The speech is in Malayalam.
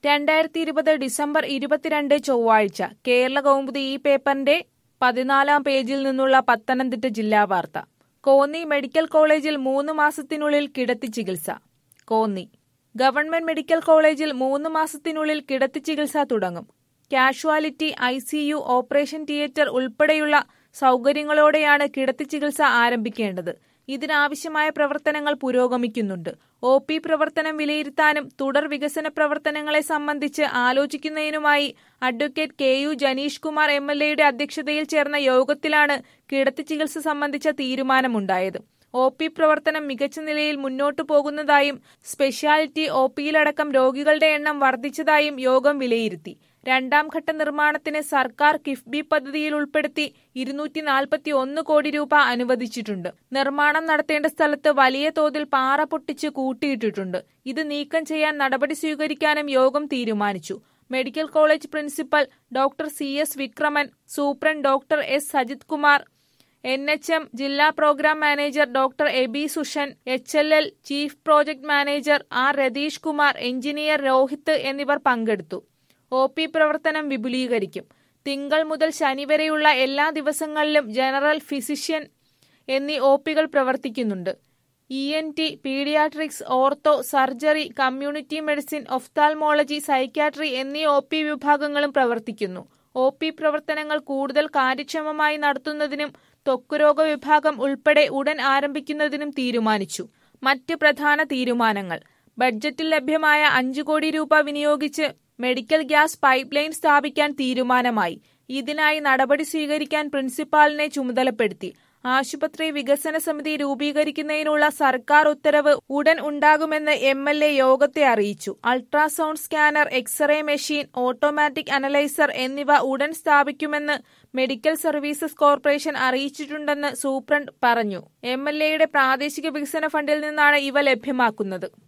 രണ്ടായിരത്തി ഇരുപത് ഡിസംബർ ഇരുപത്തിരണ്ട് ചൊവ്വാഴ്ച കേരള കൗമുദി ഈ പേപ്പറിന്റെ പതിനാലാം പേജിൽ നിന്നുള്ള പത്തനംതിട്ട ജില്ലാ വാർത്ത കോന്നി മെഡിക്കൽ കോളേജിൽ മൂന്ന് മാസത്തിനുള്ളിൽ കിടത്തി ചികിത്സ കോന്നി ഗവൺമെന്റ് മെഡിക്കൽ കോളേജിൽ മൂന്ന് മാസത്തിനുള്ളിൽ കിടത്തി ചികിത്സ തുടങ്ങും casualty ICU operation theatre ഉൾപ്പെടെയുള്ള സൗകര്യങ്ങളോടെയാണ് കിടത്തി ചികിത്സ ആരംഭിക്കേണ്ടത് ഇതിനാവശ്യമായ പ്രവർത്തനങ്ങൾ പുരോഗമിക്കുന്നുണ്ട് ഒ പി പ്രവർത്തനം വിലയിരുത്താനും തുടർ വികസന പ്രവർത്തനങ്ങളെ സംബന്ധിച്ച് ആലോചിക്കുന്നതിനുമായി advocate K U Janeesh Kumar M L എയുടെ അധ്യക്ഷതയിൽ ചേർന്ന യോഗത്തിലാണ് കിടത്തി ചികിത്സ സംബന്ധിച്ച തീരുമാനമുണ്ടായത് ഒ പി പ്രവർത്തനം മികച്ച നിലയിൽ മുന്നോട്ടു പോകുന്നതായും സ്പെഷ്യാലിറ്റി ഒ പിയിലടക്കം രോഗികളുടെ എണ്ണം വർദ്ധിച്ചതായും യോഗം വിലയിരുത്തി രണ്ടാം ഘട്ട നിർമ്മാണത്തിന് സർക്കാർ കിഫ്ബി പദ്ധതിയിൽ ഉൾപ്പെടുത്തി ഇരുന്നൂറ്റി നാൽപ്പത്തി ഒന്ന് കോടി രൂപ അനുവദിച്ചിട്ടുണ്ട് നിർമ്മാണം നടത്തേണ്ട സ്ഥലത്ത് വലിയ തോതിൽ പാറ പൊട്ടിച്ച് കൂട്ടിയിട്ടിട്ടുണ്ട് ഇത് നീക്കം ചെയ്യാൻ നടപടി സ്വീകരിക്കാനും യോഗം തീരുമാനിച്ചു medical college principal doctor C S Vikraman superintendent doctor S Sajith Kumar N H M ജില്ലാ program manager doctor Abi Sushan H L L chief project manager R Ratheesh Kumar engineer Rohit എന്നിവർ പങ്കെടുത്തു ഒ പി പ്രവർത്തനം വിപുലീകരിക്കും തിങ്കൾ മുതൽ ശനി വരെയുള്ള എല്ലാ ദിവസങ്ങളിലും ജനറൽ ഫിസിഷ്യൻ എന്നീ ഒ പികൾ പ്രവർത്തിക്കുന്നുണ്ട് E N T paediatrics ortho surgery community medicine ophthalmology psychiatry എന്നീ ഒ പി വിഭാഗങ്ങളും പ്രവർത്തിക്കുന്നു ഒ പി പ്രവർത്തനങ്ങൾ കൂടുതൽ കാര്യക്ഷമമായി നടത്തുന്നതിനും ത്വക്കുരോഗ വിഭാഗം ഉൾപ്പെടെ ഉടൻ ആരംഭിക്കുന്നതിനും തീരുമാനിച്ചു മറ്റ് പ്രധാന തീരുമാനങ്ങൾ ബഡ്ജറ്റിൽ ലഭ്യമായ അഞ്ചു കോടി രൂപ വിനിയോഗിച്ച് മെഡിക്കൽ ഗ്യാസ് പൈപ്പ് ലൈൻ സ്ഥാപിക്കാൻ തീരുമാനമായി ഇതിനായി നടപടി സ്വീകരിക്കാൻ പ്രിൻസിപ്പാളിനെ ചുമതലപ്പെടുത്തി ആശുപത്രി വികസന സമിതി രൂപീകരിക്കുന്നതിനുള്ള സർക്കാർ ഉത്തരവ് ഉടൻ ഉണ്ടാകുമെന്ന് എം എൽ എ യോഗത്തെ അറിയിച്ചു ultrasound scanner X ray machine automatic analyser എന്നിവ ഉടൻ സ്ഥാപിക്കുമെന്ന് മെഡിക്കൽ സർവീസസ് കോർപ്പറേഷൻ അറിയിച്ചിട്ടുണ്ടെന്ന് സൂപ്രണ്ട് പറഞ്ഞു എം എൽ എയുടെ പ്രാദേശിക വികസന ഫണ്ടിൽ നിന്നാണ് ഇവ ലഭ്യമാക്കുന്നത്